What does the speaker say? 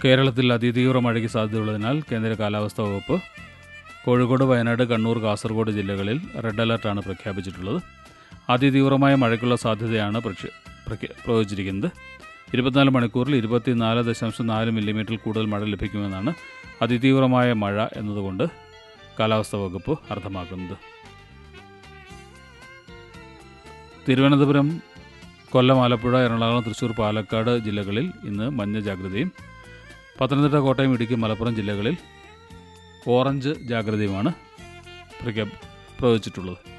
കേരളത്തിൽ അതിതീവ്ര മഴയ്ക്ക് സാധ്യതയുള്ളതിനാൽ കേന്ദ്ര കാലാവസ്ഥാ വകുപ്പ് കോഴിക്കോട് വയനാട് കണ്ണൂർ കാസർഗോഡ് ജില്ലകളിൽ റെഡ് അലർട്ടാണ് പ്രഖ്യാപിച്ചിട്ടുള്ളത് അതിതീവ്രമായ മഴയ്ക്കുള്ള സാധ്യതയാണ് പ്രഖ്യ- പ്രഖ്യ- പ്രവചിച്ചിരിക്കുന്നത് ഇരുപത്തിനാല് മണിക്കൂറിൽ ഇരുപത്തിനാല് ദശാംശം നാല് മില്ലിമീറ്റർ കൂടുതൽ മഴ ലഭിക്കുമെന്നാണ് അതിതീവ്രമായ മഴ എന്നതുകൊണ്ട് കാലാവസ്ഥാ വകുപ്പ് അർത്ഥമാക്കുന്നത് തിരുവനന്തപുരം കൊല്ലം ആലപ്പുഴ എറണാകുളം തൃശ്ശൂർ പാലക്കാട് ജില്ലകളിൽ ഇന്ന് മഞ്ഞ ജാഗ്രതയും പത്തനംതിട്ട കോട്ടയം ഇടുക്കി മലപ്പുറം ജില്ലകളിൽ ഓറഞ്ച് ജാഗ്രതയുമാണ് പ്രഖ്യാ പ്രവചിച്ചിട്ടുള്ളത്